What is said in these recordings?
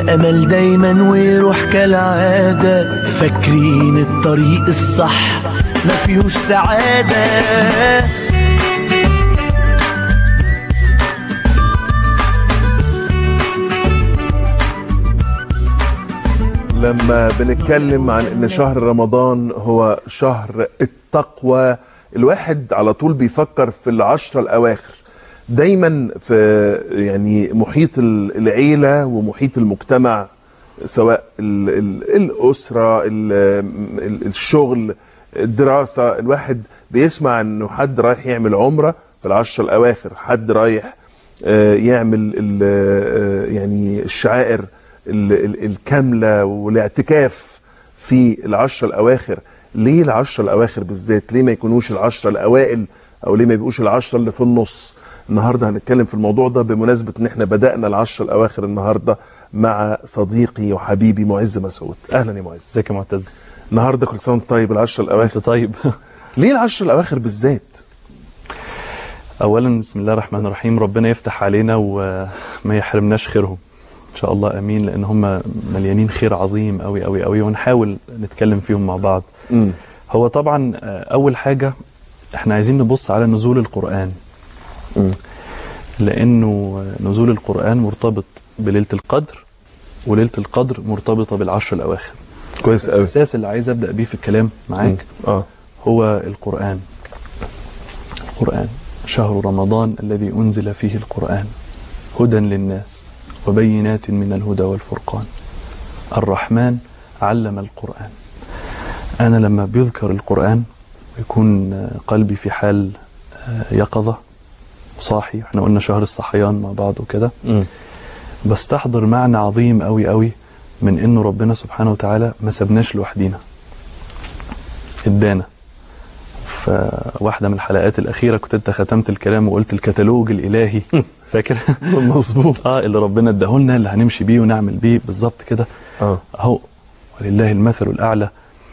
عنا أمل دايما ويروح كالعادة فاكرين الطريق الصح ما فيهوش سعادة لما بنتكلم عن ان شهر رمضان هو شهر التقوى الواحد على طول بيفكر في العشرة الاواخر دايما في يعني محيط ال- العيلة ومحيط المجتمع سواء ال ال الأسرة ال ال الشغل الدراسة الواحد بيسمع انه حد رايح يعمل عمرة في العشرة الاواخر حد رايح آه، يعمل ال- آه، يعني الشعائر ال- ال- الكاملة والاعتكاف في العشرة الأواخر ليه العشرة الأواخر بالذات ليه ما يكونوش العشرة الأوائل أو ليه ما يبقوش العشرة اللي في النص النهاردة هنتكلم في الموضوع ده بمناسبة ان احنا بدأنا العشرة الأواخر النهاردة مع صديقي وحبيبي معز مسعود أهلا يا معز ازيك يا معتز النهاردة كل سنة وأنت طيب العشرة الأواخر انت طيب ليه العشرة الأواخر بالذات اولا بسم الله الرحمن الرحيم ربنا يفتح علينا وما يحرمناش خيرهم ان شاء الله امين لان هم مليانين خير عظيم قوي قوي قوي ونحاول نتكلم فيهم مع بعض مم. هو طبعا آه، اول حاجه احنا عايزين نبص على نزول القران مم. لانه نزول القران مرتبط بليله القدر وليله القدر مرتبطه بالعشر الاواخر كويس قوي الاساس اللي عايز ابدا بيه في الكلام معاك اه هو القرآن القرآن شهر رمضان الذي أنزل فيه القرآن هدى للناس وبينات من الهدى والفرقان الرحمن علم القرآن أنا لما بيذكر القرآن يكون قلبي في حال يقظة صاحي احنا قلنا شهر الصحيان مع بعض وكده مم. بستحضر معنى عظيم قوي قوي من انه ربنا سبحانه وتعالى ما سبناش لوحدينا ادانا فواحده من الحلقات الاخيره كنت انت ختمت الكلام وقلت الكتالوج الالهي فاكر مظبوط اه اللي ربنا اداهولنا اللي هنمشي بيه ونعمل بيه بالظبط كده اه اهو ولله المثل الاعلى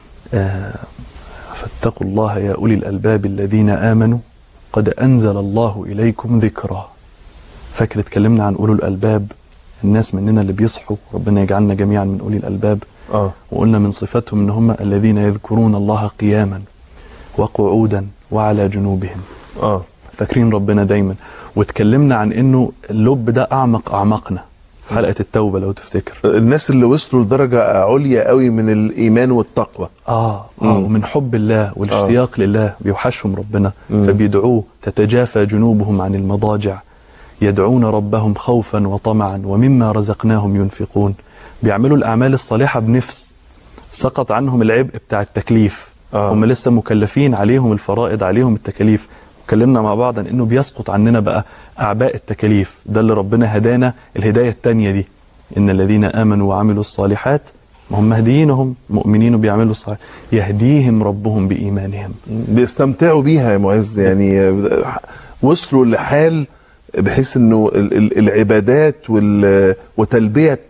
آه فاتقوا الله يا اولي الالباب الذين امنوا قد انزل الله اليكم ذكرا فاكر اتكلمنا عن اولو الالباب الناس مننا اللي بيصحوا ربنا يجعلنا جميعا من اولي الالباب اه وقلنا من صفاتهم ان هم الذين يذكرون الله قياما وقعودا وعلى جنوبهم اه فاكرين ربنا دايما واتكلمنا عن انه اللب ده اعمق اعمقنا في حلقه التوبه لو تفتكر الناس اللي وصلوا لدرجة عليا قوي من الإيمان والتقوى اه اه مم. ومن حب الله والاشتياق لله بيوحشهم ربنا مم. فبيدعوه تتجافى جنوبهم عن المضاجع يدعون ربهم خوفا وطمعا ومما رزقناهم ينفقون بيعملوا الاعمال الصالحه بنفس سقط عنهم العبء بتاع التكليف آه. هم لسه مكلفين عليهم الفرائض عليهم التكاليف اتكلمنا مع بعض عن انه بيسقط عننا بقى اعباء التكاليف ده اللي ربنا هدانا الهدايه الثانيه دي ان الذين امنوا وعملوا الصالحات ما هم مهديين هم مؤمنين وبيعملوا الصالحات يهديهم ربهم بايمانهم بيستمتعوا بيها يا معز يعني وصلوا لحال بحيث انه ال- ال- العبادات وال- وتلبية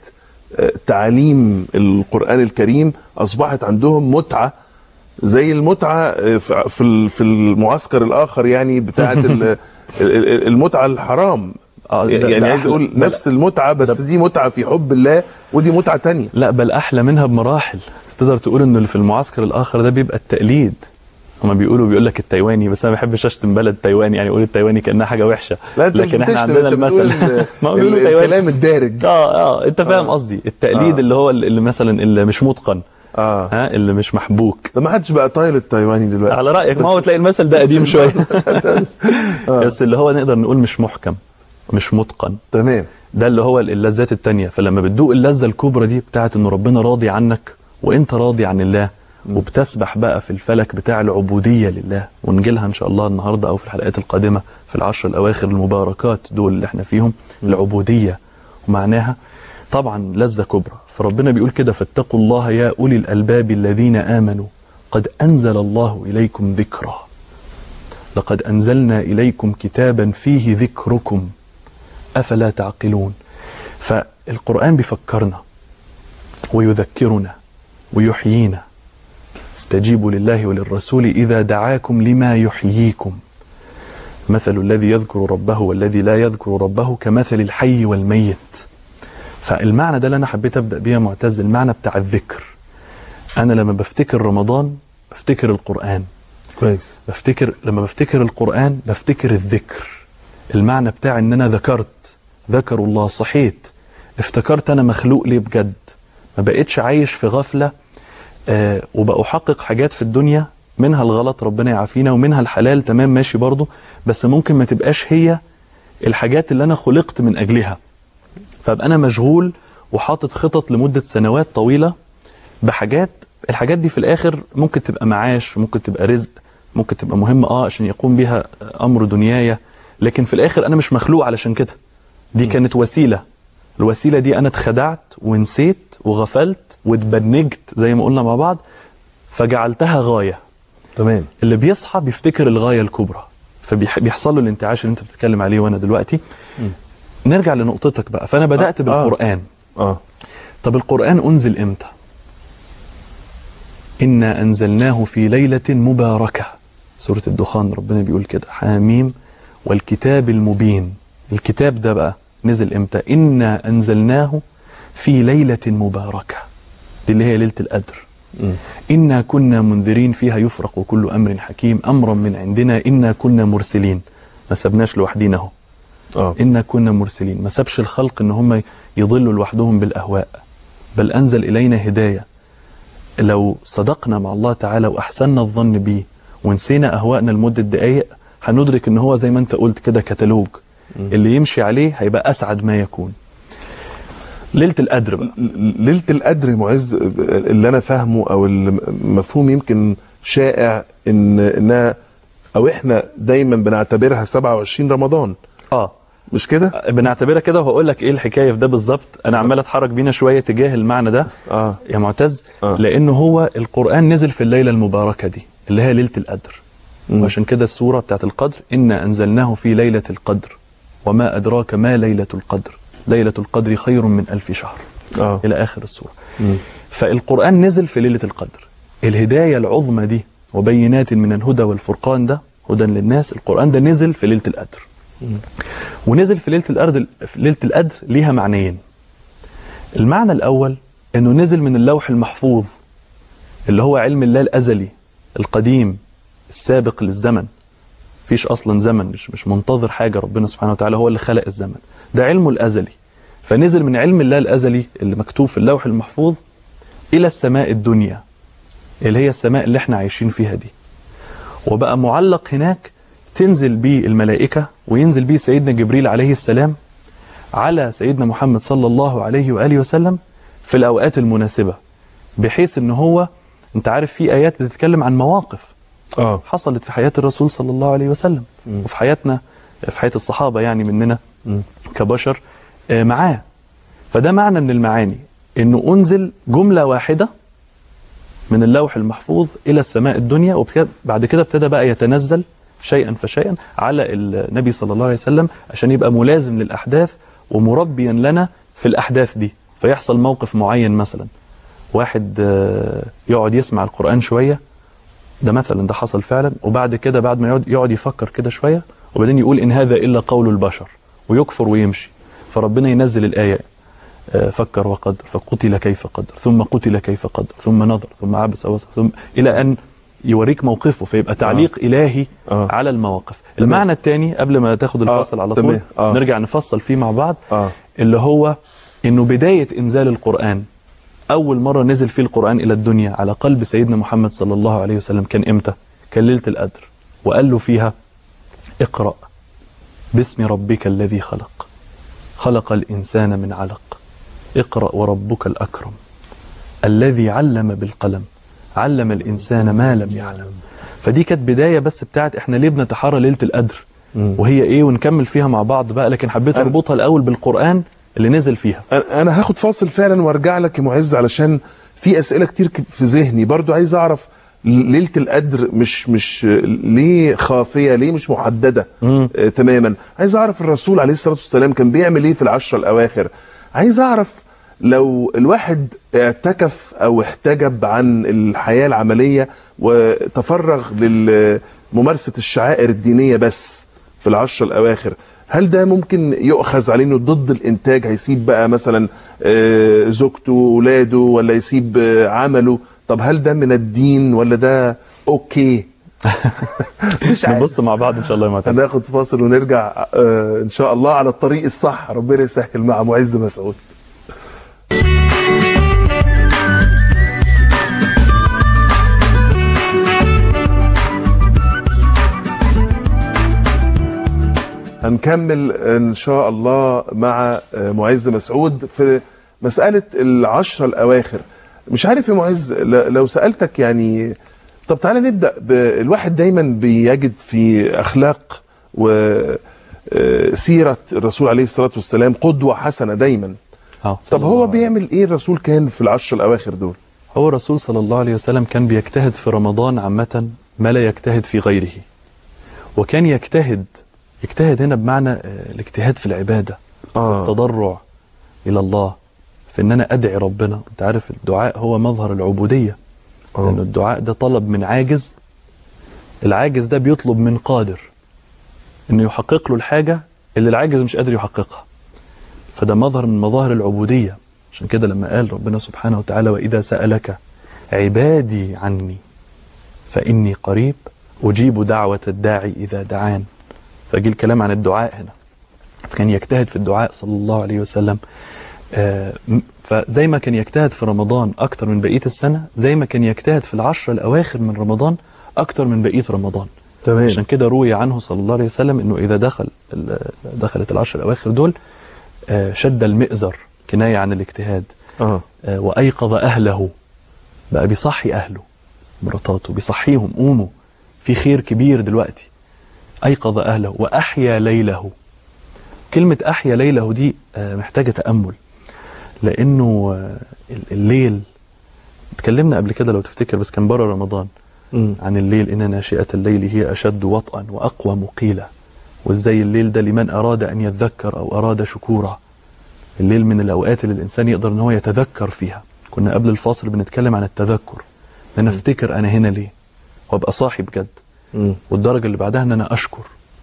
تعاليم القرآن الكريم أصبحت عندهم متعة زي المتعة في في ال- في المعسكر الآخر يعني بتاعت ال- ال- ال- المتعة الحرام آه، ده- يعني ده عايز أحلى- اقول بل- نفس المتعة بس ده- دي متعة في حب الله ودي متعة تانية لا بل احلى منها بمراحل تقدر تقول انه اللي في المعسكر الاخر ده بيبقى التقليد هما بيقولوا بيقول لك التايواني بس انا ما بحبش اشتم بلد تايواني يعني اقول التايواني كانها حاجه وحشه لا انت مش لكن احنا بتشتم عندنا انت بتقول المثل ال- ما هو ال- بيقولوا تايواني الكلام الدارج اه اه انت فاهم قصدي التقليد آه. اللي هو اللي مثلا اللي مش متقن اه ها اللي مش محبوك ده ما حدش بقى طايل التايواني دلوقتي على رايك ما هو تلاقي المثل ده قديم شويه بس اللي هو نقدر نقول مش محكم مش متقن تمام ده اللي هو اللذات التانية فلما بتدوق اللذة الكبرى دي بتاعت ان ربنا راضي عنك وانت راضي عن الله وبتسبح بقى في الفلك بتاع العبودية لله ونجيلها ان شاء الله النهاردة او في الحلقات القادمة في العشر الاواخر المباركات دول اللي احنا فيهم العبودية ومعناها طبعا لذة كبرى فربنا بيقول كده فاتقوا الله يا اولي الالباب الذين امنوا قد انزل الله اليكم ذكرا لقد انزلنا اليكم كتابا فيه ذكركم افلا تعقلون فالقران بيفكرنا ويذكرنا ويحيينا استجيبوا لله وللرسول اذا دعاكم لما يحييكم مثل الذي يذكر ربه والذي لا يذكر ربه كمثل الحي والميت فالمعنى ده اللي انا حبيت ابدا بيه يا معتز المعنى بتاع الذكر انا لما بفتكر رمضان بفتكر القران كويس بفتكر لما بفتكر القرآن بفتكر الذكر المعنى بتاع ان انا ذكرت ذكر الله صحيت افتكرت انا مخلوق ليه بجد ما بقتش عايش في غفلة آه وبأحقق حاجات في الدنيا منها الغلط ربنا يعافينا ومنها الحلال تمام ماشي برضه بس ممكن ما تبقاش هي الحاجات اللي انا خلقت من اجلها فابقى انا مشغول وحاطط خطط لمدة سنوات طويلة بحاجات الحاجات دي في الاخر ممكن تبقى معاش ممكن تبقى رزق ممكن تبقى مهمة اه عشان يقوم بيها امر دنياي لكن في الاخر انا مش مخلوق علشان كده دي كانت وسيلة الوسيلة دي انا اتخدعت ونسيت وغفلت واتبنجت زي ما قلنا مع بعض فجعلتها غاية تمام اللي بيصحى بيفتكر الغاية الكبرى فبيحصل له الانتعاش اللي انت بتتكلم عليه وانا دلوقتي نرجع لنقطتك بقى فانا بدأت آه. بالقرآن اه طب القرآن أنزل إمتى؟ إنا أنزلناه في ليلة مباركة سورة الدخان ربنا بيقول كده حاميم والكتاب المبين الكتاب ده بقى نزل إمتى؟ إنا أنزلناه في ليلة مباركة دي اللي هي ليلة القدر إنا كنا منذرين فيها يفرق كل أمر حكيم أمرا من عندنا إنا كنا مرسلين ما سبناش لوحدينا اهو اه إنا كنا مرسلين ما سابش الخلق إن هم يضلوا لوحدهم بالأهواء بل أنزل إلينا هداية لو صدقنا مع الله تعالى وأحسننا الظن به ونسينا أهوائنا لمدة دقايق هندرك إن هو زي ما أنت قلت كده كتالوج اللي يمشي عليه هيبقى أسعد ما يكون ليلة القدر بقى ليله القدر يا معز اللي انا فاهمه او المفهوم يمكن شائع ان انها او احنا دايما بنعتبرها 27 رمضان آه مش كده؟ بنعتبرها كده وهقول لك ايه الحكايه في ده بالظبط انا عمال اتحرك بينا شويه تجاه المعنى ده اه يا معتز آه. لانه هو القران نزل في الليله المباركه دي اللي هي ليله القدر مم. وعشان كده السوره بتاعت القدر انا انزلناه في ليله القدر وما ادراك ما ليله القدر ليله القدر خير من الف شهر اه الى اخر السوره مم. فالقرآن نزل في ليلة القدر الهداية العظمى دي وبينات من الهدى والفرقان ده هدى للناس القرآن ده نزل في ليلة القدر ونزل في ليلة القدر في ليلة القدر ليها معنيين المعنى الأول إنه نزل من اللوح المحفوظ اللي هو علم الله الأزلي القديم السابق للزمن فيش أصلا زمن مش مش منتظر حاجة ربنا سبحانه وتعالى هو اللي خلق الزمن ده علمه الأزلي فنزل من علم الله الأزلي اللي مكتوب في اللوح المحفوظ إلى السماء الدنيا اللي هي السماء اللي احنا عايشين فيها دي وبقى معلق هناك تنزل بيه الملائكة وينزل بيه سيدنا جبريل عليه السلام على سيدنا محمد صلى الله عليه وآله وسلم في الأوقات المناسبة بحيث ان هو انت عارف في آيات بتتكلم عن مواقف اه حصلت في حياة الرسول صلى الله عليه وسلم وفي حياتنا في حياة الصحابة يعني مننا مم. كبشر آه، معاه فده معنى من المعاني انه انزل جملة واحدة من اللوح المحفوظ الى السماء الدنيا وبعد كده ابتدى بقى يتنزل شيئا فشيئا على النبي صلى الله عليه وسلم عشان يبقى ملازم للاحداث ومربيا لنا في الاحداث دي فيحصل موقف معين مثلا واحد آه، يقعد يسمع القرآن شوية ده مثلا ده حصل فعلا وبعد كده بعد ما يقعد, يقعد يفكر كده شوية وبعدين يقول إن هذا إلا قول البشر ويكفر ويمشي فربنا ينزل الآية آه، فكر وقدر فقتل كيف قدر ثم قتل كيف قدر ثم نظر ثم عبس وبصر ثم إلى أن يوريك موقفه فيبقى تعليق إلهي آه. على المواقف المعنى الثاني قبل ما تاخد الفصل على طول تمام. آه. نرجع نفصل فيه مع بعض اه اللي هو انه بداية انزال القرآن اول مرة نزل فيه القرآن الى الدنيا على قلب سيدنا محمد صلى الله عليه وسلم كان امتى كان ليلة القدر وقال له فيها اقرأ باسم ربك الذي خلق خلق الانسان من علق اقرأ وربك الاكرم الذي علم بالقلم علم الانسان ما لم يعلم فدي كانت بداية بس بتاعت احنا ليه بنتحرى ليلة القدر مم. وهي ايه ونكمل فيها مع بعض بقى لكن حبيت أنا- اربطها الاول بالقرآن اللي نزل فيها انا أنا هاخد فاصل فعلا وارجع لك يا معز علشان في اسئله كتير ك- في ذهني برضو عايز اعرف ليله القدر مش مش ليه خافيه ليه مش محدده مم. آه تماما عايز اعرف الرسول عليه الصلاه والسلام كان بيعمل ايه في العشره الاواخر عايز اعرف لو الواحد اعتكف او احتجب عن الحياه العمليه وتفرغ لممارسه الشعائر الدينيه بس في العشره الاواخر هل ده ممكن يؤخذ عليه انه ضد الانتاج هيسيب بقى مثلا آه، زوجته ولاده ولا يسيب آه، عمله طب هل ده من الدين ولا ده اوكي مش عارف نبص مع بعض ان شاء الله يا معتز هناخد فاصل ونرجع آه، ان شاء الله على الطريق الصح ربنا يسهل مع معز مسعود هنكمل ان شاء الله مع آه، معز مسعود في مسألة العشرة الأواخر مش عارف يا معز ل- لو سألتك يعني طب تعالى نبدأ ب- الواحد دايما بيجد في أخلاق وسيرة الرسول عليه الصلاة والسلام قدوة حسنة دايما آه، صلى طب هو الله عليه بيعمل ايه الرسول كان في العشر الأواخر دول هو الرسول صلى الله عليه وسلم كان بيجتهد في رمضان عامة ما لا يجتهد في غيره وكان يجتهد يجتهد هنا بمعنى آه، الاجتهاد في العبادة آه. التضرع إلى الله في إن أنا أدعي ربنا أنت عارف الدعاء هو مظهر العبودية آه. لأن الدعاء ده طلب من عاجز العاجز ده بيطلب من قادر إنه يحقق له الحاجة اللي العاجز مش قادر يحققها فده مظهر من مظاهر العبودية عشان كده لما قال ربنا سبحانه وتعالى وإذا سألك عبادي عني فإني قريب أجيب دعوة الداعي إذا دعان فجي الكلام عن الدعاء هنا فكان يجتهد في الدعاء صلى الله عليه وسلم آه، م- فزي ما كان يجتهد في رمضان أكتر من بقية السنة زي ما كان يجتهد في العشر الأواخر من رمضان أكتر من بقية رمضان تمام عشان كده روي عنه صلى الله عليه وسلم انه اذا دخل ال- دخلت العشر الاواخر دول آه، شد المئزر كنايه عن الاجتهاد اه آه، وايقظ اهله بقى بيصحي اهله مراتاته بيصحيهم قوموا في خير كبير دلوقتي ايقظ اهله واحيا ليله كلمه احيا ليله دي آه، محتاجه تامل لانه آه، ال- الليل اتكلمنا قبل كده لو تفتكر بس كان بره رمضان مم. عن الليل إن ناشئة الليل هي أشد وطئا وأقوى مقيلة وإزاي الليل ده لمن أراد أن يذكر أو أراد شكورا الليل من الأوقات اللي الإنسان يقدر أن هو يتذكر فيها كنا قبل الفاصل بنتكلم عن التذكر إن أنا أفتكر أنا هنا ليه وأبقى صاحي بجد مم. والدرجة اللي بعدها أن أنا أشكر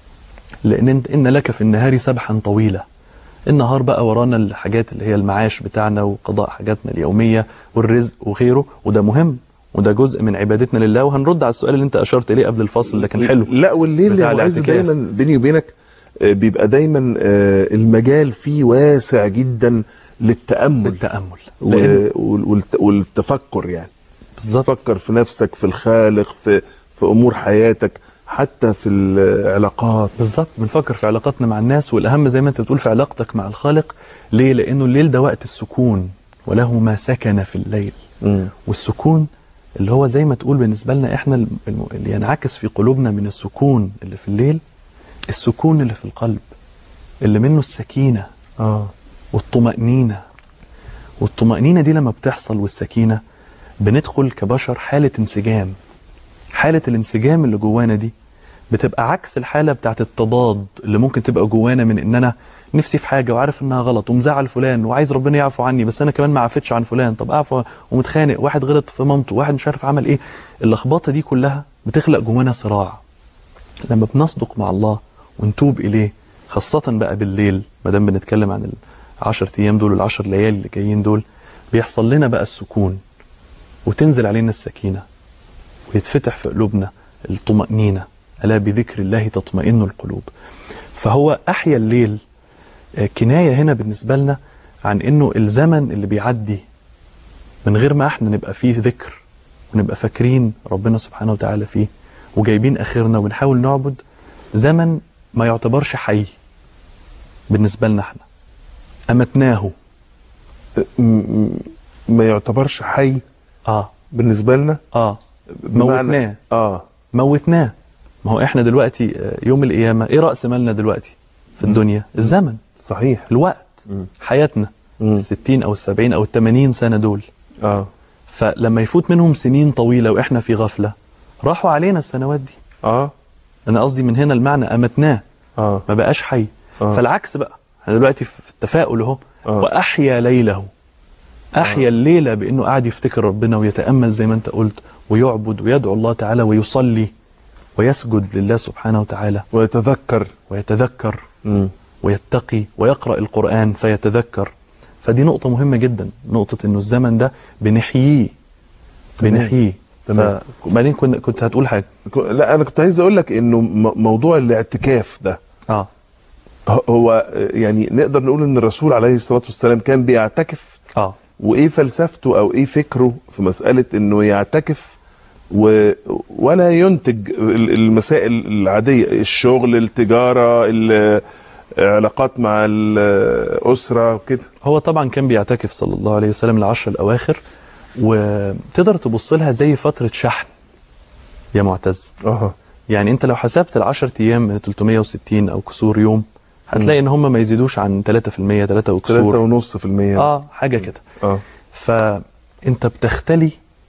لأن انت إن لك في النهار سبحا طويلة النهار بقى ورانا الحاجات اللي هي المعاش بتاعنا وقضاء حاجاتنا اليومية والرزق وغيره وده مهم وده جزء من عبادتنا لله وهنرد على السؤال اللي انت اشرت اليه قبل الفاصل ده كان حلو لا والليل بتاع يا معز الاعتكاف. دايما بيني وبينك آه، بيبقى دايما آه، المجال فيه واسع جدا للتامل بالتامل و- لأن وال- والت- والتفكر يعني بالظبط تفكر في نفسك في الخالق في في امور حياتك حتى في العلاقات بالظبط بنفكر في علاقاتنا مع الناس والاهم زي ما انت بتقول في علاقتك مع الخالق ليه لانه الليل ده وقت السكون وله ما سكن في الليل مم. والسكون اللي هو زي ما تقول بالنسبه لنا احنا الم- الم- اللي ينعكس في قلوبنا من السكون اللي في الليل السكون اللي في القلب اللي منه السكينه اه والطمأنينة والطمأنينة دي لما بتحصل والسكينة بندخل كبشر حالة انسجام حالة الانسجام اللي جوانا دي بتبقى عكس الحالة بتاعت التضاد اللي ممكن تبقى جوانا من ان انا نفسي في حاجة وعارف انها غلط ومزعل فلان وعايز ربنا يعفو عني بس انا كمان ما عفتش عن فلان طب اعفو ومتخانق واحد غلط في مامته واحد مش عارف عمل ايه اللخبطة دي كلها بتخلق جوانا صراع لما بنصدق مع الله ونتوب إليه خاصة بقى بالليل ما دام بنتكلم عن العشر أيام دول والعشر ليالي اللي جايين دول بيحصل لنا بقى السكون وتنزل علينا السكينة ويتفتح في قلوبنا الطمأنينة ألا بذكر الله تطمئن القلوب فهو أحيا الليل آه، كناية هنا بالنسبة لنا عن إنه الزمن اللي بيعدي من غير ما احنا نبقى فيه ذكر ونبقى فاكرين ربنا سبحانه وتعالى فيه وجايبين اخرنا ونحاول نعبد زمن ما يعتبرش حي بالنسبه لنا احنا امتناه م- م- ما يعتبرش حي اه بالنسبه لنا اه بمعنى- موتناه اه موتناه ما هو احنا دلوقتي آه، يوم القيامه ايه راس مالنا دلوقتي في الدنيا الزمن صحيح الوقت مم. حياتنا مم. الستين او السبعين او التمانين سنه دول اه فلما يفوت منهم سنين طويله واحنا في غفله راحوا علينا السنوات دي اه انا قصدي من هنا المعنى امتناه اه ما بقاش حي آه. فالعكس بقى احنا دلوقتي في التفاؤل اهو آه. واحيا ليله احيا الليله بانه قاعد يفتكر ربنا ويتامل زي ما انت قلت ويعبد ويدعو الله تعالى ويصلي ويسجد لله سبحانه وتعالى ويتذكر ويتذكر مم. ويتقي ويقرأ القرآن فيتذكر فدي نقطة مهمة جدا نقطة انه الزمن ده بنحييه تمام. بنحييه تمام. وبعدين كنت كنت هتقول حاجة ك- لا انا كنت عايز اقول لك انه م- موضوع الاعتكاف ده اه ه- هو آه، يعني نقدر نقول ان الرسول عليه الصلاه والسلام كان بيعتكف اه وايه فلسفته او ايه فكره في مساله انه يعتكف و... ولا ينتج ال- المسائل العاديه الشغل التجاره العلاقات مع الاسره وكده هو طبعا كان بيعتكف صلى الله عليه وسلم العشر الأواخر وتقدر تبص لها زي فترة شحن يا معتز اه يعني انت لو حسبت العشر ايام من 360 او كسور يوم هتلاقي ان هم ما يزيدوش عن 3% 3 3 وكسور ونص في المية اه حاجه كده اه فانت بتختلي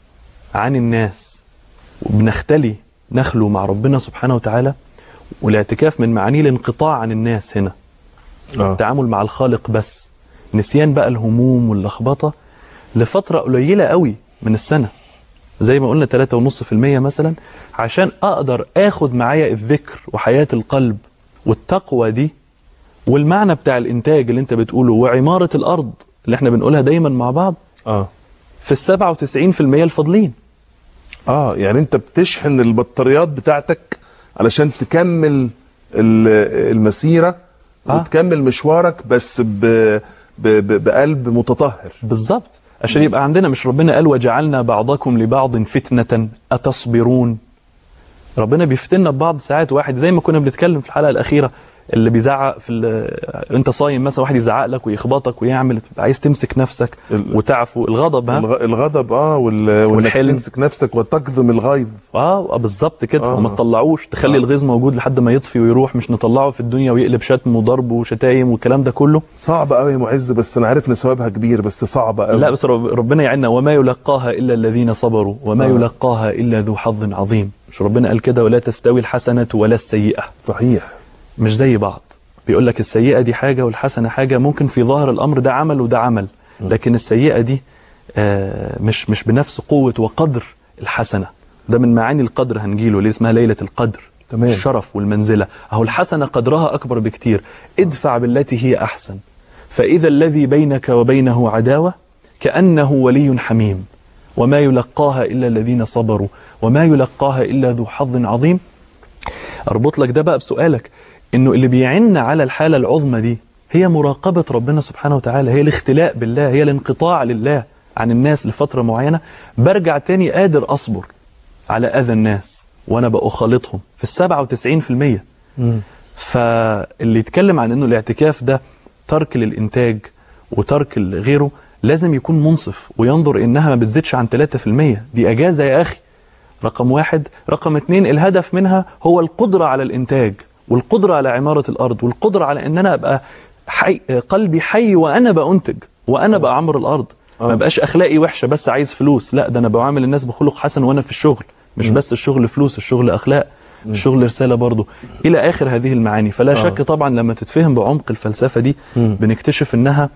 عن الناس وبنختلي نخلو مع ربنا سبحانه وتعالى والاعتكاف من معانيه الانقطاع عن الناس هنا اه التعامل مع الخالق بس نسيان بقى الهموم واللخبطه لفتره قليله قوي من السنه زي ما قلنا 3.5% مثلا عشان اقدر اخد معايا الذكر وحياه القلب والتقوى دي والمعنى بتاع الانتاج اللي انت بتقوله وعماره الارض اللي احنا بنقولها دايما مع بعض اه في ال 97% الفاضلين اه يعني انت بتشحن البطاريات بتاعتك علشان تكمل ال- المسيره آه. وتكمل مشوارك بس ب ب ب بقلب متطهر بالظبط عشان يبقى عندنا مش ربنا قال وجعلنا بعضكم لبعض فتنة أتصبرون ربنا بيفتنا ببعض ساعات واحد زي ما كنا بنتكلم في الحلقة الأخيرة اللي بيزعق في ال- انت صايم مثلا واحد يزعق لك ويخبطك ويعمل تبقى عايز تمسك نفسك ال- وتعفو الغضب ها الغ- الغضب اه وال... وانك والحلم. تمسك نفسك وتقدم الغيظ اه بالظبط كده آه. وما تطلعوش تخلي آه. الغيظ موجود لحد ما يطفي ويروح مش نطلعه في الدنيا ويقلب شتم وضرب وشتايم والكلام ده كله صعب قوي يا معز بس انا عارف ان ثوابها كبير بس صعب قوي لا بس رب- ربنا يعيننا وما يلقاها الا الذين صبروا وما آه. يلقاها الا ذو حظ عظيم مش ربنا قال كده ولا تستوي الحسنه ولا السيئه صحيح مش زي بعض بيقول لك السيئه دي حاجه والحسنه حاجه ممكن في ظاهر الامر ده عمل وده عمل لكن السيئه دي آه، مش مش بنفس قوه وقدر الحسنه ده من معاني القدر هنجيله اللي اسمها ليله القدر تمام. الشرف والمنزله اهو الحسنه قدرها اكبر بكتير ادفع بالتي هي احسن فاذا الذي بينك وبينه عداوه كانه ولي حميم وما يلقاها الا الذين صبروا وما يلقاها الا ذو حظ عظيم اربط لك ده بقى بسؤالك انه اللي بيعن على الحاله العظمى دي هي مراقبه ربنا سبحانه وتعالى هي الاختلاء بالله هي الانقطاع لله عن الناس لفتره معينه برجع تاني قادر اصبر على اذى الناس وانا بأخالطهم في السبعة وتسعين في المية فاللي يتكلم عن انه الاعتكاف ده ترك للانتاج وترك غيره لازم يكون منصف وينظر انها ما بتزيدش عن 3% دي اجازه يا اخي رقم واحد رقم اتنين الهدف منها هو القدرة على الإنتاج والقدرة على عمارة الأرض والقدرة على أن أنا أبقى حي قلبي حي وأنا بأنتج وأنا بعمر الأرض ما بقاش أخلاقي وحشة بس عايز فلوس لا ده أنا بعامل الناس بخلق حسن وأنا في الشغل مش بس الشغل فلوس الشغل أخلاق الشغل رسالة برضه إلى آخر هذه المعاني فلا شك طبعا لما تتفهم بعمق الفلسفة دي بنكتشف إنها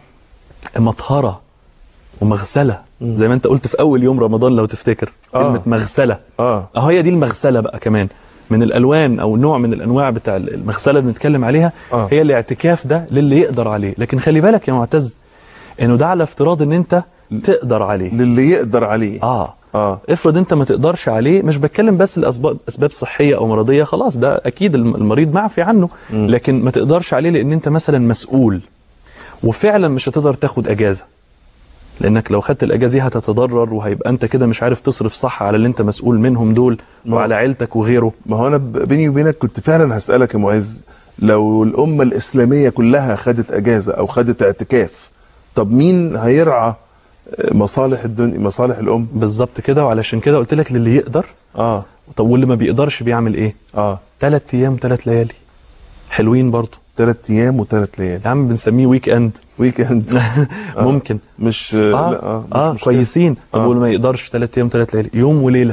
مطهرة ومغسلة زي ما انت قلت في اول يوم رمضان لو تفتكر آه. كلمة مغسلة اه اهو هي دي المغسلة بقى كمان من الالوان او نوع من الانواع بتاع المغسلة اللي بنتكلم عليها آه. هي الاعتكاف ده للي يقدر عليه لكن خلي بالك يا معتز انه ده على افتراض ان انت تقدر عليه للي يقدر عليه اه اه افرض انت ما تقدرش عليه مش بتكلم بس الاسباب اسباب صحيه او مرضيه خلاص ده اكيد الم- المريض معفي عنه لكن ما تقدرش عليه لان انت مثلا مسؤول وفعلا مش هتقدر تاخد اجازه لانك لو خدت الاجازه دي هتتضرر وهيبقى انت كده مش عارف تصرف صح على اللي انت مسؤول منهم دول ما- وعلى عيلتك وغيره ما هو انا ب- بيني وبينك كنت فعلا هسألك يا معز لو الأمة الإسلامية كلها خدت أجازة أو خدت اعتكاف طب مين هيرعى آه، مصالح الدنيا مصالح الأم بالظبط كده وعلشان كده قلت لك للي يقدر اه طب واللي ما بيقدرش بيعمل ايه اه ثلاث ايام ثلاث ليالي حلوين برضه ثلاث أيام وثلاث ليالي يا عم بنسميه ويك اند ويك اند ممكن مش اه لا اه, مش اه مشكلة. كويسين طب آه. واللي ما يقدرش ثلاث ايام ثلاث ليالي يوم وليله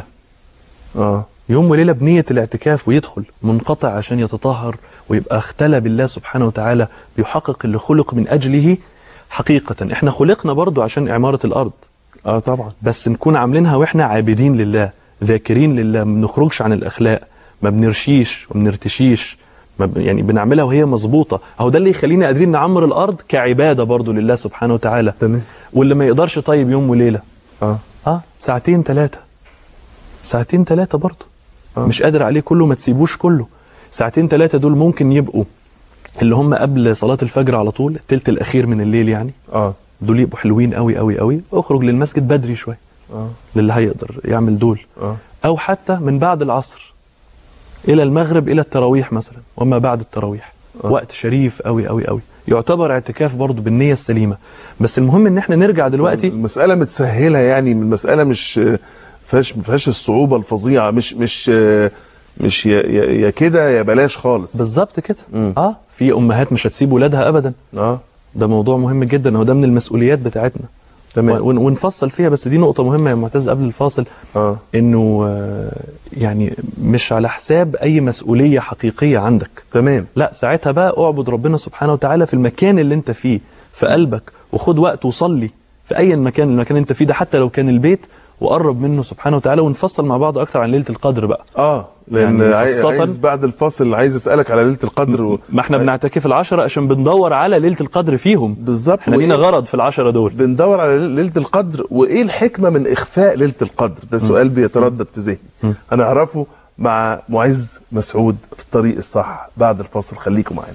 اه يوم وليله بنيه الاعتكاف ويدخل منقطع عشان يتطهر ويبقى اختلى بالله سبحانه وتعالى بيحقق اللي خلق من اجله حقيقه احنا خلقنا برضو عشان اعماره الارض اه طبعا بس نكون عاملينها واحنا عابدين لله ذاكرين لله ما بنخرجش عن الاخلاق ما بنرشيش وما بنرتشيش ما ب- يعني بنعملها وهي مظبوطه اهو ده اللي يخلينا قادرين نعمر الارض كعباده برضو لله سبحانه وتعالى تمام واللي ما يقدرش طيب يوم وليله اه اه ساعتين ثلاثه ساعتين ثلاثه برضو آه. مش قادر عليه كله ما تسيبوش كله ساعتين ثلاثه دول ممكن يبقوا اللي هم قبل صلاه الفجر على طول الثلث الاخير من الليل يعني اه دول يبقوا حلوين قوي قوي قوي اخرج للمسجد بدري شويه اه للي هيقدر يعمل دول اه او حتى من بعد العصر الى المغرب الى التراويح مثلا وما بعد التراويح آه. وقت شريف قوي قوي قوي يعتبر اعتكاف برضه بالنية السليمة بس المهم ان احنا نرجع دلوقتي المسألة متسهلة يعني المسألة مش فيهاش ما فيهاش الصعوبة الفظيعة مش مش مش يا, يا, يا كده يا بلاش خالص بالظبط كده مم. اه في امهات مش هتسيب ولادها ابدا اه ده موضوع مهم جدا هو ده من المسؤوليات بتاعتنا تمام ون- ونفصل فيها بس دي نقطة مهمة يا معتز قبل الفاصل اه انه آه، يعني مش على حساب اي مسؤولية حقيقية عندك تمام لا ساعتها بقى اعبد ربنا سبحانه وتعالى في المكان اللي انت فيه في قلبك وخد وقت وصلي في اي مكان المكان اللي انت فيه ده حتى لو كان البيت وقرب منه سبحانه وتعالى ونفصل مع بعض اكتر عن ليله القدر بقى اه لان يعني عاي- خاصة- عايز بعد الفاصل عايز اسالك على ليله القدر و... ما احنا بنعتكف العشرة عشان بندور على ليله القدر فيهم بالظبط احنا وإيه- لينا غرض في العشرة دول بندور على ليله القدر وايه الحكمه من اخفاء ليله القدر ده سؤال بيتردد في ذهني هنعرفه مع معز مسعود في الطريق الصح بعد الفاصل خليكم معانا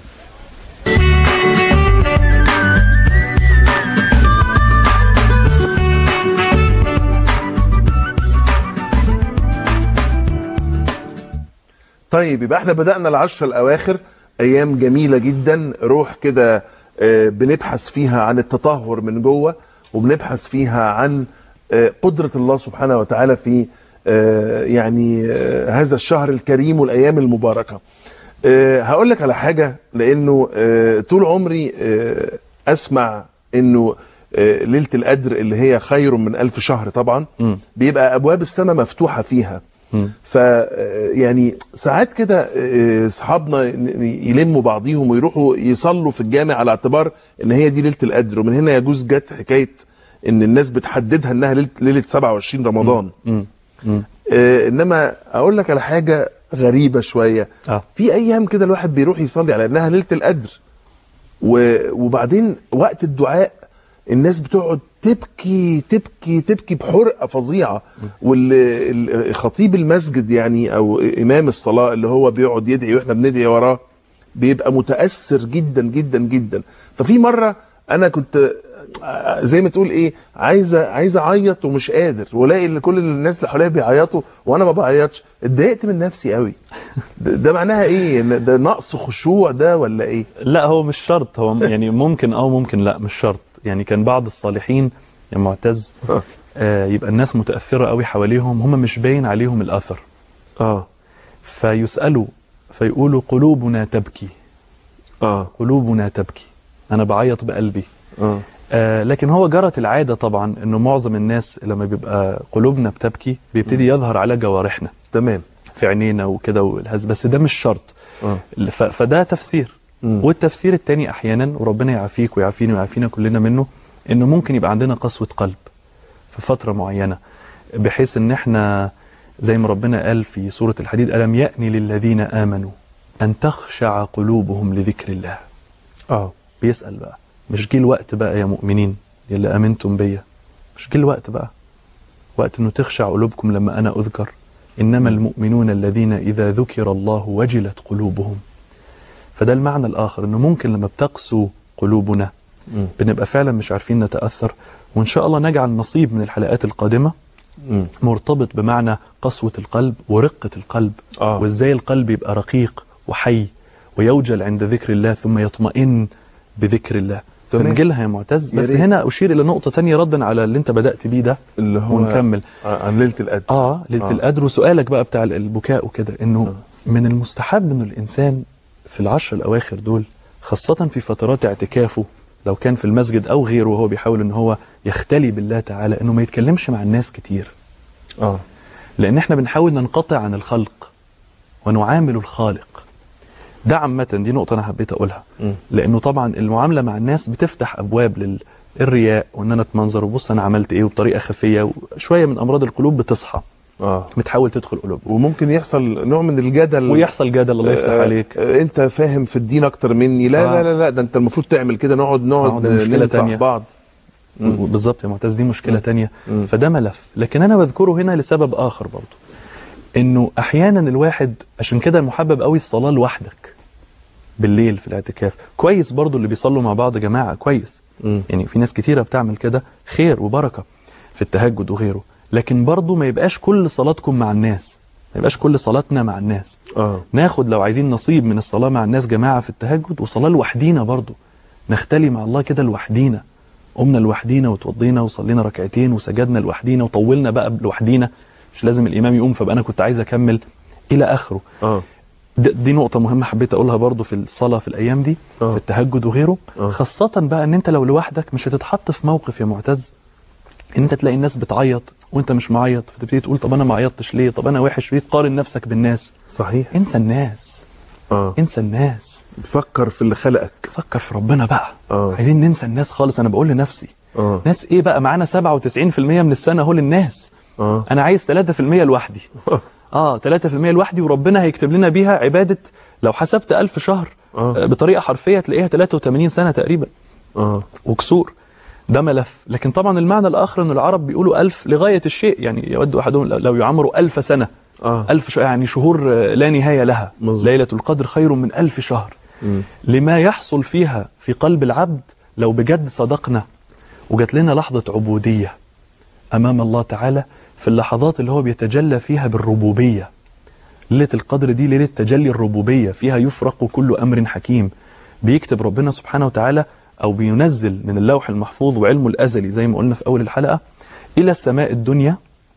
طيب يبقى احنا بدأنا العشرة الأواخر أيام جميلة جدا روح كده آه، بنبحث فيها عن التطهر من جوه وبنبحث فيها عن آه، قدرة الله سبحانه وتعالى في آه، يعني آه، هذا الشهر الكريم والأيام المباركة آه، هقول لك على حاجة لأنه آه، طول عمري آه، أسمع إنه آه، ليلة القدر اللي هي خير من ألف شهر طبعا مم. بيبقى أبواب السماء مفتوحة فيها ف آه، يعني ساعات كده آه، اصحابنا ن- يلموا بعضيهم ويروحوا يصلوا في الجامع على اعتبار ان هي دي ليله القدر ومن هنا يجوز جت حكايه ان الناس بتحددها انها ليله ليله 27 رمضان مم. مم. آه انما اقول لك على حاجه غريبه شويه اه في ايام كده الواحد بيروح يصلي على انها ليله القدر و- وبعدين وقت الدعاء الناس بتقعد تبكي تبكي تبكي بحرقه فظيعه والخطيب المسجد يعني او امام الصلاه اللي هو بيقعد يدعي واحنا بندعي وراه بيبقى متاثر جدا جدا جدا ففي مره انا كنت آه، زي ما تقول ايه عايزه عايز اعيط ومش قادر والاقي ان كل الناس اللي حواليا بيعيطوا وانا ما بعيطش اتضايقت من نفسي قوي ده, ده معناها ايه إن ده نقص خشوع ده ولا ايه لا هو مش شرط هو يعني ممكن او ممكن لا مش شرط يعني كان بعض الصالحين يا معتز آه. آه يبقى الناس متاثره قوي حواليهم هم مش باين عليهم الاثر اه فيسالوا فيقولوا قلوبنا تبكي اه قلوبنا تبكي انا بعيط بقلبي اه آه لكن هو جرت العاده طبعا انه معظم الناس لما بيبقى قلوبنا بتبكي بيبتدي يظهر على جوارحنا تمام في عينينا وكده والهز بس ده مش شرط اه ف- فده تفسير مم. والتفسير التاني احيانا وربنا يعافيك ويعافيني ويعافينا كلنا منه انه ممكن يبقى عندنا قسوه قلب في فتره معينه بحيث ان احنا زي ما ربنا قال في سوره الحديد الم يأني للذين امنوا ان تخشع قلوبهم لذكر الله اه بيسأل بقى مش جه الوقت بقى يا مؤمنين يلي امنتم بيا مش جه الوقت بقى وقت انه تخشع قلوبكم لما انا اذكر انما المؤمنون الذين اذا ذكر الله وجلت قلوبهم فده المعنى الاخر انه ممكن لما بتقسو قلوبنا مم. بنبقى فعلا مش عارفين نتاثر وان شاء الله نجعل نصيب من الحلقات القادمه مم. مرتبط بمعنى قسوه القلب ورقه القلب آه. وازاي القلب يبقى رقيق وحي ويوجل عند ذكر الله ثم يطمئن بذكر الله تمام. فنجيلها يا معتز يا بس ريت. هنا اشير الى نقطه تانية ردا على اللي انت بدات بيه ده اللي هو ونكمل عن ليله القدر اه ليله آه. آه. القدر وسؤالك بقى بتاع البكاء وكده انه من المستحب انه الانسان في العشر الاواخر دول خاصه في فترات اعتكافه لو كان في المسجد او غيره وهو بيحاول ان هو يختلي بالله تعالى انه ما يتكلمش مع الناس كتير اه لان احنا بنحاول ننقطع عن الخلق ونعامل الخالق ده عامة دي نقطة أنا حبيت أقولها مم. لأنه طبعا المعاملة مع الناس بتفتح أبواب للرياء وإن أنا أتمنظر وبص أنا عملت إيه وبطريقة خفية وشوية من أمراض القلوب بتصحى اه بتحاول تدخل قلوبهم وممكن يحصل نوع من الجدل ويحصل جدل الله يفتح آه، عليك آه، انت فاهم في الدين اكتر مني لا آه. لا لا لا ده انت المفروض تعمل كده نقعد آه، نقعد ده مشكلة ننصح تانية. بعض بالظبط يا معتز دي مشكله تانية مم. فده ملف لكن انا بذكره هنا لسبب اخر برضه انه احيانا الواحد عشان كده محبب قوي الصلاه لوحدك بالليل في الاعتكاف كويس برضه اللي بيصلوا مع بعض جماعه كويس مم. يعني في ناس كتيره بتعمل كده خير وبركه في التهجد وغيره لكن برضه ما يبقاش كل صلاتكم مع الناس ما يبقاش كل صلاتنا مع الناس اه ناخد لو عايزين نصيب من الصلاة مع الناس جماعة في التهجد وصلاة لوحدينا برضو نختلي مع الله كده لوحدينا قمنا لوحدينا وتوضينا وصلينا ركعتين وسجدنا لوحدينا وطولنا بقى لوحدينا مش لازم الإمام يقوم فبقى أنا كنت عايز أكمل إلى آخره اه د- دي نقطة مهمة حبيت أقولها برضو في الصلاة في الأيام دي آه. في التهجد وغيره آه. خاصة بقى إن أنت لو لوحدك مش هتتحط في موقف يا معتز إن أنت تلاقي الناس بتعيط وأنت مش معيط فتبتدي تقول طب أنا ما عيطتش ليه طب أنا وحش ليه تقارن نفسك بالناس صحيح انسى الناس اه انسى الناس فكر في اللي خلقك فكر في ربنا بقى آه. عايزين ننسى الناس خالص انا بقول لنفسي اه ناس ايه بقى معانا 97% من السنه اهو للناس اه انا عايز 3% لوحدي اه 3% لوحدي وربنا هيكتب لنا بيها عباده لو حسبت 1000 شهر آه. آه. بطريقه حرفيه تلاقيها 83 سنه تقريبا اه وكسور ده ملف لكن طبعا المعنى الاخر ان العرب بيقولوا ألف لغايه الشيء يعني يود احدهم لو يعمروا ألف سنه اه ألف ش... يعني شهور آه، لا نهايه لها مظبوط. ليله القدر خير من ألف شهر مم. لما يحصل فيها في قلب العبد لو بجد صدقنا وجات لنا لحظة عبودية أمام الله تعالى في اللحظات اللي هو بيتجلى فيها بالربوبية ليلة القدر دي ليلة تجلي الربوبية فيها يفرق كل أمر حكيم بيكتب ربنا سبحانه وتعالى أو بينزل من اللوح المحفوظ وعلمه الأزلي زي ما قلنا في أول الحلقة إلى السماء الدنيا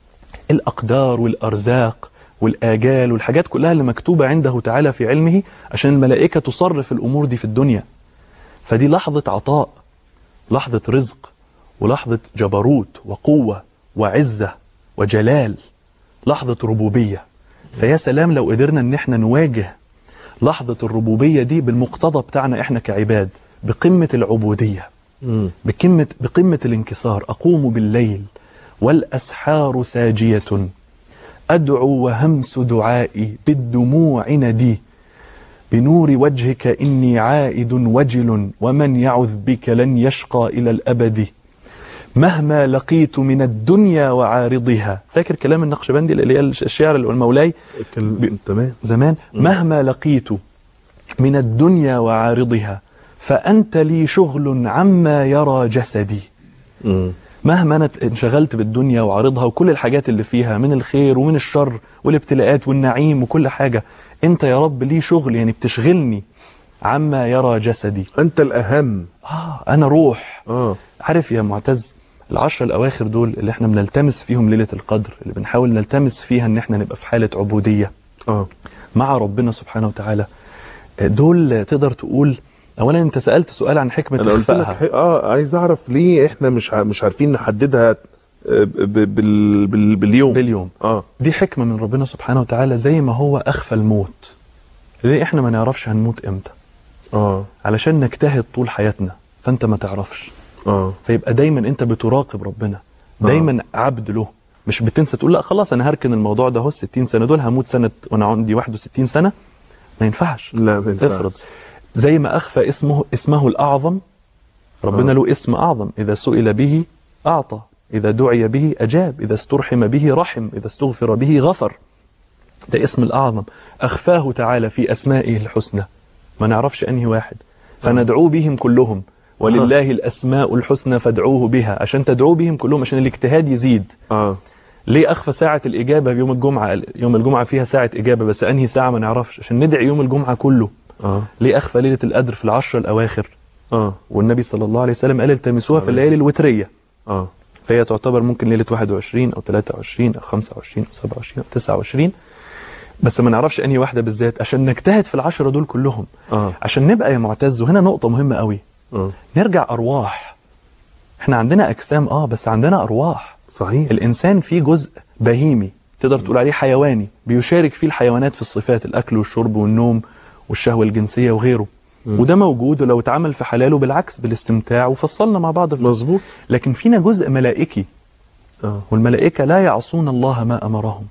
الأقدار والأرزاق والآجال والحاجات كلها اللي مكتوبة عنده تعالى في علمه عشان الملائكة تصرف الأمور دي في الدنيا فدي لحظة عطاء لحظة رزق ولحظة جبروت وقوة وعزة وجلال لحظة ربوبية فيا سلام لو قدرنا ان احنا نواجه لحظة الربوبية دي بالمقتضى بتاعنا احنا كعباد بقمة العبودية مم. بقمة, بقمة الانكسار أقوم بالليل والأسحار ساجية أدعو وهمس دعائي بالدموع ندي بنور وجهك إني عائد وجل ومن يعذ بك لن يشقى إلى الأبد مهما لقيت من الدنيا وعارضها فاكر كلام النقشبندي اللي هي الشعر اللي هو المولاي كل... تمام زمان مهما لقيت من الدنيا وعارضها فأنت لي شغل عما يرى جسدي مم. مهما انا انشغلت بالدنيا وعارضها وكل الحاجات اللي فيها من الخير ومن الشر والابتلاءات والنعيم وكل حاجة انت يا رب لي شغل يعني بتشغلني عما يرى جسدي انت الاهم آه أنا روح اه عارف يا معتز العشرة الأواخر دول اللي احنا بنلتمس فيهم ليلة القدر اللي بنحاول نلتمس فيها ان احنا نبقى في حالة عبودية اه مع ربنا سبحانه وتعالى دول تقدر تقول اولا انت سألت سؤال عن حكمة انا قلت لك اخفائها حي... اه عايز اعرف ليه احنا مش ع... مش عارفين نحددها آه، ب... بال... بال... باليوم باليوم اه دي حكمة من ربنا سبحانه وتعالى زي ما هو أخفى الموت ليه إحنا ما نعرفش هنموت إمتى اه علشان نجتهد طول حياتنا فأنت ما تعرفش اه فيبقى دايما أنت بتراقب ربنا دايما عبد له مش بتنسى تقول لا خلاص أنا هركن الموضوع ده هو 60 سنة دول هموت سنة وأنا عندي 61 سنة ما ينفعش لا ما ينفعش. افرض زي ما أخفى اسمه اسمه الأعظم ربنا آه. له اسم أعظم إذا سئل به أعطى إذا دعي به أجاب إذا استرحم به رحم إذا استغفر به غفر ده اسم الأعظم أخفاه تعالى في أسمائه الحسنى ما نعرفش أنهي واحد فندعو بهم كلهم ولله الأسماء الحسنى فادعوه بها عشان تدعو بهم كلهم عشان الاجتهاد يزيد اه ليه أخفى ساعة الإجابة في يوم الجمعة يوم الجمعة فيها ساعة إجابة بس أنهي ساعة ما نعرفش عشان ندعي يوم الجمعة كله اه ليه أخفى ليلة القدر في العشر الأواخر اه والنبي صلى الله عليه وسلم قال التمسوها في الليالي الوترية اه فهي تعتبر ممكن ليلة 21 أو 23 أو 25 أو 27 أو 29 بس ما نعرفش أنهي واحدة بالذات عشان نجتهد في العشرة دول كلهم اه عشان نبقى يا معتز وهنا نقطة مهمة قوي اه نرجع أرواح احنا عندنا أجسام آه بس عندنا أرواح صحيح الإنسان فيه جزء بهيمي تقدر تقول عليه حيواني بيشارك فيه الحيوانات في الصفات الأكل والشرب والنوم والشهوة الجنسية وغيره وده موجود ولو اتعمل في حلاله بالعكس بالاستمتاع وفصلنا مع بعض في مظبوط لكن فينا جزء ملائكي اه والملائكة لا يعصون الله ما أمرهم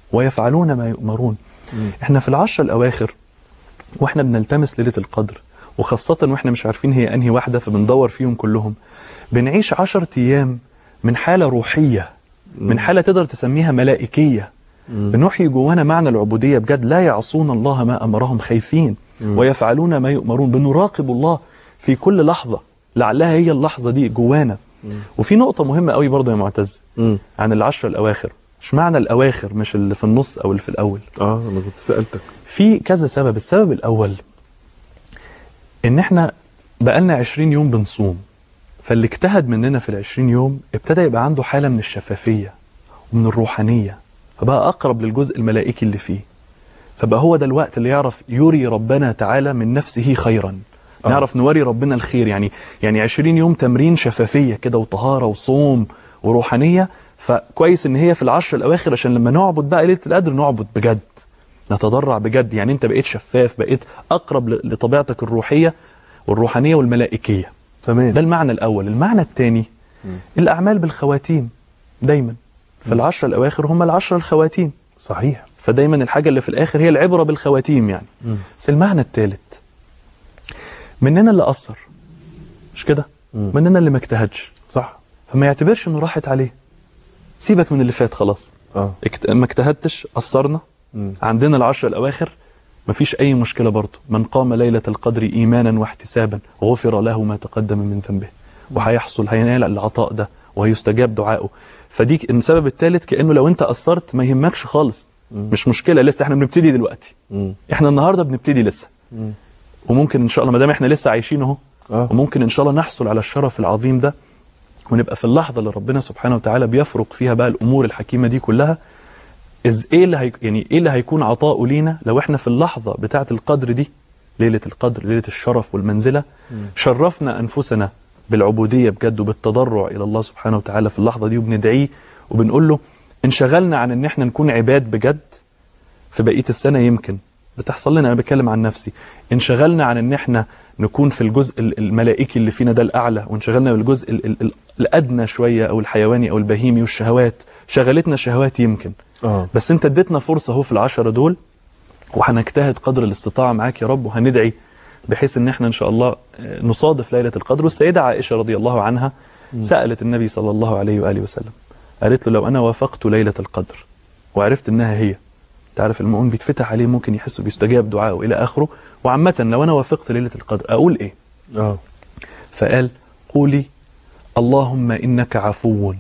ويفعلون ما يؤمرون احنا في العشر الأواخر واحنا بنلتمس ليلة القدر وخاصة واحنا مش عارفين هي أنهي واحدة فبندور فيهم كلهم بنعيش عشر أيام من حالة روحية من حالة تقدر تسميها ملائكية بنحيي جوانا معنى العبودية بجد لا يعصون الله ما أمرهم خايفين ويفعلون ما يؤمرون بنراقب الله في كل لحظة لعلها هي اللحظة دي جوانا وفي نقطة مهمة قوي برضه يا معتز مم. عن العشر الأواخر مش معنى الأواخر مش اللي في النص أو اللي في الأول اه انا كنت سالتك في كذا سبب السبب الأول إن إحنا بقالنا 20 يوم بنصوم فاللي اجتهد مننا في ال 20 يوم ابتدى يبقى عنده حالة من الشفافية ومن الروحانية فبقى أقرب للجزء الملائكي اللي فيه فبقى هو ده الوقت اللي يعرف يري ربنا تعالى من نفسه خيرا آه. نعرف نوري ربنا الخير يعني يعني 20 يوم تمرين شفافية كده وطهارة وصوم وروحانية فكويس ان هي في العشر الاواخر عشان لما نعبد بقى ليله القدر نعبد بجد نتضرع بجد يعني انت بقيت شفاف بقيت اقرب ل- لطبيعتك الروحيه والروحانيه والملائكيه ده تمام المعنى الاول المعنى الثاني الاعمال بالخواتيم دايما فالعشر الاواخر هم العشر الخواتيم صحيح فدايما الحاجه اللي في الاخر هي العبره بالخواتيم يعني بس المعنى الثالث مننا اللي قصر مش كده مم. مننا اللي ما اجتهدش صح فما يعتبرش انه راحت عليه سيبك من اللي فات خلاص اه اكت... ما اجتهدتش قصرنا مم. عندنا العشر الاواخر مفيش اي مشكله برضه من قام ليله القدر ايمانا واحتسابا غفر له ما تقدم من ذنبه وهيحصل هينال العطاء ده وهيستجاب دعائه فدي السبب الثالث كانه لو انت قصرت ما يهمكش خالص مش مشكله لسه احنا بنبتدي دلوقتي مم. احنا النهارده بنبتدي لسه مم. وممكن ان شاء الله ما دام احنا لسه عايشين اهو اه وممكن ان شاء الله نحصل على الشرف العظيم ده ونبقى في اللحظه اللي ربنا سبحانه وتعالى بيفرق فيها بقى الامور الحكيمه دي كلها إز ايه اللي هي يعني ايه اللي هيكون عطاؤه لينا لو احنا في اللحظه بتاعه القدر دي ليله القدر ليله الشرف والمنزله شرفنا انفسنا بالعبوديه بجد وبالتضرع الى الله سبحانه وتعالى في اللحظه دي وبندعيه وبنقول له انشغلنا عن ان احنا نكون عباد بجد في بقيه السنه يمكن بتحصل لنا انا بتكلم عن نفسي انشغلنا عن ان احنا نكون في الجزء ال- الملائكي اللي فينا ده الاعلى وانشغلنا بالجزء ال- ال- ال- الادنى شويه او الحيواني او البهيمي والشهوات شغلتنا شهوات يمكن اه بس انت اديتنا فرصه اهو في العشرة دول وهنجتهد قدر الاستطاعه معاك يا رب وهندعي بحيث ان احنا ان شاء الله آه، نصادف ليله القدر والسيده عائشه رضي الله عنها سالت النبي صلى الله عليه واله وسلم قالت له لو انا وافقت ليله القدر وعرفت انها هي تعرف المؤمن بيتفتح عليه ممكن يحس بيستجاب دعائه الى اخره وعامه لو انا وافقت ليله القدر اقول ايه اه فقال قولي اللهم انك عفو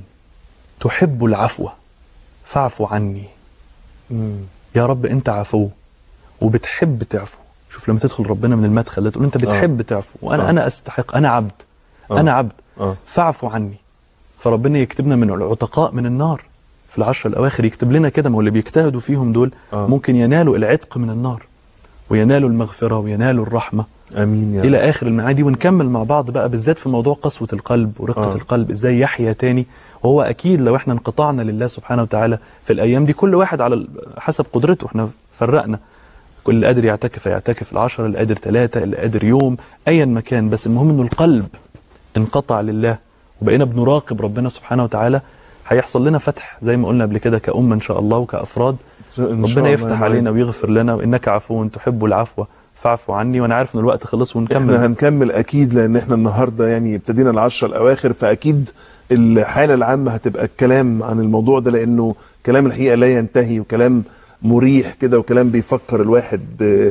تحب العفو فاعف عني مم. يا رب انت عفو وبتحب تعفو شوف لما تدخل ربنا من المدخل ده تقول انت بتحب تعفو وانا آه. انا استحق انا عبد آه. انا عبد اه فاعفو عني فربنا يكتبنا من العتقاء من النار في العشر الاواخر يكتب لنا كده ما هو اللي بيجتهدوا فيهم دول آه. ممكن ينالوا العتق من النار وينالوا المغفره وينالوا الرحمه امين يا رب. الى اخر المعاني دي ونكمل مع بعض بقى بالذات في موضوع قسوه القلب ورقه آه. آه. القلب ازاي يحيا تاني وهو اكيد لو احنا انقطعنا لله سبحانه وتعالى في الايام دي كل واحد على ال- حسب قدرته احنا فرقنا كل اللي قادر يعتكف يعتكف العشرة اللي قادر ثلاثة اللي قادر يوم ايا مكان بس المهم انه القلب انقطع لله وبقينا بنراقب ربنا سبحانه وتعالى هيحصل لنا فتح زي ما قلنا قبل كده كأمة إن شاء الله وكأفراد إن شاء ربنا الله يفتح يا علينا معز. ويغفر لنا وإنك عفو تحب العفو فاعف عني وأنا عارف إن الوقت خلص ونكمل احنا هنكمل اكيد لان احنا النهارده يعني ابتدينا العشرة الاواخر فاكيد الحاله العامه هتبقى الكلام عن الموضوع ده لانه كلام الحقيقه لا ينتهي وكلام مريح كده وكلام بيفكر الواحد ب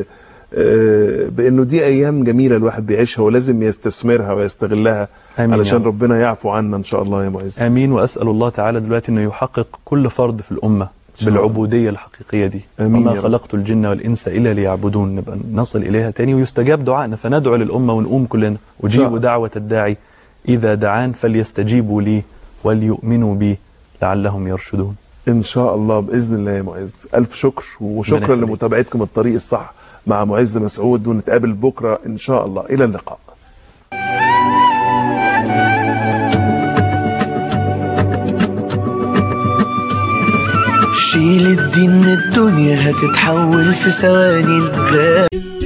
آه، بانه دي ايام جميله الواحد بيعيشها ولازم يستثمرها ويستغلها آمين يا علشان رب. ربنا يعفو عنا ان شاء الله يا معز آمين وأسأل الله تعالى دلوقتي أنه يحقق كل فرد في الأمة شاء الله. بالعبودية الحقيقية دي آمين وما يا رب. خلقت الجن والإنس إلا ليعبدون نبقى نصل إليها تاني ويستجاب دعائنا فندعو للأمة ونقوم كلنا إن شاء أجيب الله. دعوة الداعي إذا دعان فليستجيبوا لي وليؤمنوا بي لعلهم يرشدون ان شاء الله باذن الله يا معز الف شكر وشكرا يخليك. لمتابعتكم الطريق الصح مع معز مسعود ونتقابل بكره ان شاء الله الى اللقاء شيل الدين من الدنيا هتتحول في ثواني الغالي